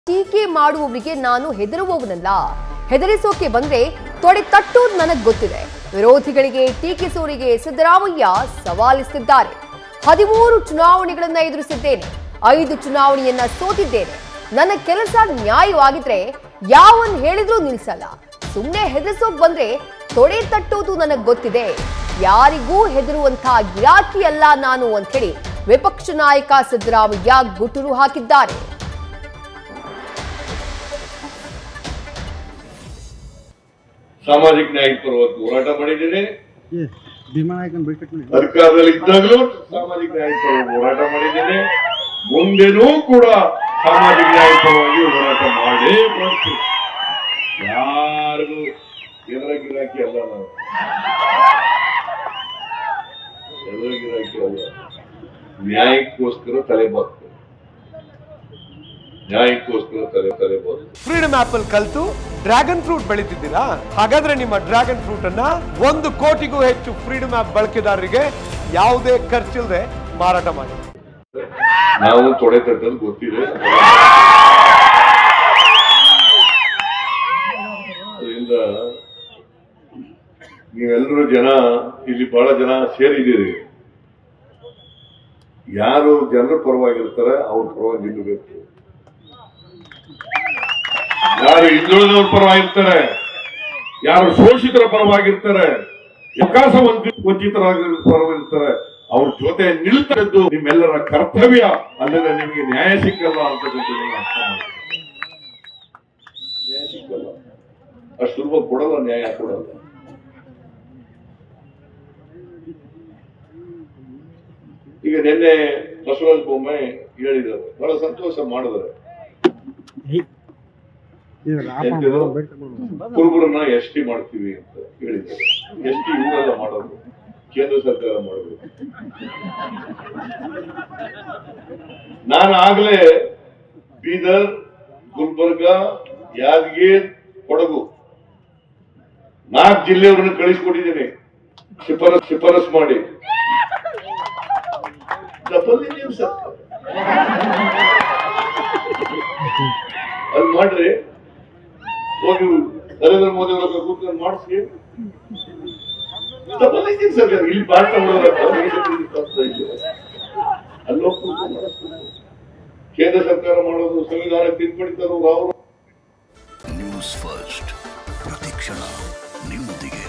ಟೀಕೆ ಮಾಡುವವರಿಗೆ ನಾನು ಹೆದರುವವನಲ್ಲ ಹೆದರಿಸೋಕೆ ಬಂದ್ರೆ ತೊಡೆ ತಟ್ಟುವುದು ನನಗ್ ಗೊತ್ತಿದೆ ವಿರೋಧಿಗಳಿಗೆ ಟೀಕಿಸೋರಿಗೆ ಸಿದ್ದರಾಮಯ್ಯ ಸವಾಲಿಸುತ್ತಿದ್ದಾರೆ ಹದಿಮೂರು ಚುನಾವಣೆಗಳನ್ನ ಎದುರಿಸಿದ್ದೇನೆ ಐದು ಚುನಾವಣೆಯನ್ನ ಸೋತಿದ್ದೇನೆ ನನ್ನ ಕೆಲಸ ನ್ಯಾಯವಾಗಿದ್ರೆ ಯಾವನ್ ಹೇಳಿದ್ರೂ ನಿಲ್ಸಲ್ಲ ಸುಮ್ಮನೆ ಹೆದರಿಸೋಕ್ ಬಂದ್ರೆ ತೊಡೆ ತಟ್ಟೋದು ನನಗ್ ಗೊತ್ತಿದೆ ಯಾರಿಗೂ ಹೆದರುವಂತ ಗಿರಾಕಿ ಅಲ್ಲ ನಾನು ಅಂಥೇಳಿ ವಿಪಕ್ಷ ನಾಯಕ ಸಿದ್ದರಾಮಯ್ಯ ಗುಟುರು ಹಾಕಿದ್ದಾರೆ ಸಾಮಾಜಿಕ ನ್ಯಾಯ ಪರವಾಗಿ ಹೋರಾಟ ಮಾಡಿದ್ದೇನೆ ಏ ಭೀಮನಾಯಕನ್ ಬಿಟ್ಬಿಟ್ಟು ನೋಡಿ ಸರ್ಕಾರದಲ್ಲಿ ಇದ್ದಾಗಲೂ ಸಾಮಾಜಿಕ ನ್ಯಾಯ ಪರವಾಗಿ ಹೋರಾಟ ಮಾಡಿದ್ದೇನೆ ಮುಂದೆನೂ ಕೂಡ ಸಾಮಾಜಿಕ ನ್ಯಾಯ ಪರವಾಗಿ ಹೋರಾಟ ಮಾಡೇ ಮಾಡ್ತೀನಿ ಯಾರಿಗೂ ಎದುರ ಗಿರಾಕಿ ಅಲ್ಲ ನಾವು ಎದುರ ಗಿರಾಕಿ ಅಲ್ಲ ನ್ಯಾಯಕ್ಕೋಸ್ಕರ ತಲೆ ಬಾಗ್ತೇವೆ ನ್ಯಾಯಕ್ಕೋಸ್ಕರ ತಲೆ ತಲೆ ಬಾಗ್ತೇವೆ ಫ್ರೀಡಮ್ ಆಪ್ ಅಲ್ಲಿ ಕಲ್ತು ಡ್ರ್ಯಾಗನ್ ಫ್ರೂಟ್ ಬೆಳೀತಿದ್ದೀರಾ ಹಾಗಾದ್ರೆ ನಿಮ್ಮ ಡ್ರ್ಯಾಗನ್ ಫ್ರೂಟ್ ಅನ್ನ ಒಂದು ಕೋಟಿಗೂ ಹೆಚ್ಚು ಫ್ರೀಡಮ್ ಆಪ್ ಬಳಕೆದಾರರಿಗೆ ಯಾವುದೇ ಖರ್ಚಿಲ್ಲದೆ ಮಾರಾಟ ಮಾಡಿ ನಾವು ತೊಡೆ ತಟ್ಟಲು ಗೊತ್ತಿದೆ ಅದರಿಂದ ನೀವೆಲ್ಲರೂ ಜನ ಇಲ್ಲಿ ಬಹಳ ಜನ ಸೇರಿದ್ದೀರಿ ಯಾರು ಜನರ ಪರವಾಗಿರ್ತಾರೆ ಅವ್ರ ಪರವಾಗಿ ನಿಲ್ಲಬೇಕು ಯಾರು ಹಿಂದುಳಿದವ್ರ ಪರವಾಗಿರ್ತಾರೆ ಯಾರು ಶೋಷಿತರ ಪರವಾಗಿರ್ತಾರೆ ವಿಕಾಸ ವಂಚಿ- ವಂಚಿತರಾಗಿ ಪರವಾಗಿರ್ತಾರೆ ಅವ್ರ ಜೊತೆ ನಿಲ್ತದ್ದು ನಿಮ್ಮೆಲ್ಲರ ಕರ್ತವ್ಯ ಅಲ್ಲದೆ ನಿಮಗೆ ನ್ಯಾಯ ಸಿಕ್ಕಲ್ಲ ಅಂತಕ್ಕಂಥದ್ದನ್ನ ಅರ್ಥ ಮಾಡ್ಕೊಳ್ಳಿ. ನ್ಯಾಯ ಸಿಕ್ಕಲ್ಲ ಅಷ್ಟು ಸುಲಭ ಕೊಡಲ್ಲ ನ್ಯಾಯ ಕೊಡಲ್ಲ ಈಗ ನಿನ್ನೆ ಬಸವರಾಜ ಬೊಮ್ಮಾಯಿ ಹೇಳಿದ್ದಾರೆ ಬಹಳ ಸಂತೋಷ ಮಾಡಿದ್ದಾರೆ ಇದು ರಾಪ ಎಂತಿದು? ಬಿಟ್ಟು ಕುರುಬರನ್ನ ಎಸ್ ಟಿ ಮಾಡ್ತೀವಿ ಅಂತ ಹೇಳಿದ್ದಾರೆ ಎಸ್ ಟಿ ಇವರೆಲ್ಲ ಮಾಡೋದು ಕೇಂದ್ರ ಸರ್ಕಾರ ಮಾಡಬೇಕು ನಾನು ಆಗ್ಲೇ ಬೀದರ್ ಗುಲ್ಬರ್ಗ ಯಾದಗಿರ್ ಕೊಡಗು ನಾಲ್ಕು ಜಿಲ್ಲೆಯವರನ್ನು ಕಳಿಸ್ಕೊಟ್ಟಿದ್ದೀನಿ ಶಿಫಾರಸ್ ಶಿಫಾರಸ್ ಮಾಡಿ ಡಬಲ್ ಇಂಜಿನ್ ಸರ್ಕಾರ ಅಲ್ಲಿ ಮಾಡ್ರಿ ಹೋಗಿ ನರೇಂದ್ರ ಮೋದಿ ಅವರ ಹತ್ರ ಕೂತ್ಕೊಂಡು ಮಾಡಿಸಿ ಡಬಲ್ ಇಂಜಿನ್ ಸರ್ಕಾರ ಇಲ್ಲಿ ಭಾರತ ಅಲ್ಲಿ ಹೋಗಿ ಕೂತ್ಕೊಂಡು ಮಾಡಿಸ್ಬೇಕು. ಕೇಂದ್ರ ಸರ್ಕಾರ ಮಾಡೋದು ಸಂವಿಧಾನ ತಿದ್ದುಪಡಿ ತರೋರು ಅವರು ನ್ಯೂಸ್ ಫಸ್ಟ್ ಪ್ರತಿಕ್ಷಣ ನಿಮ್ಮೊಂದಿಗೆ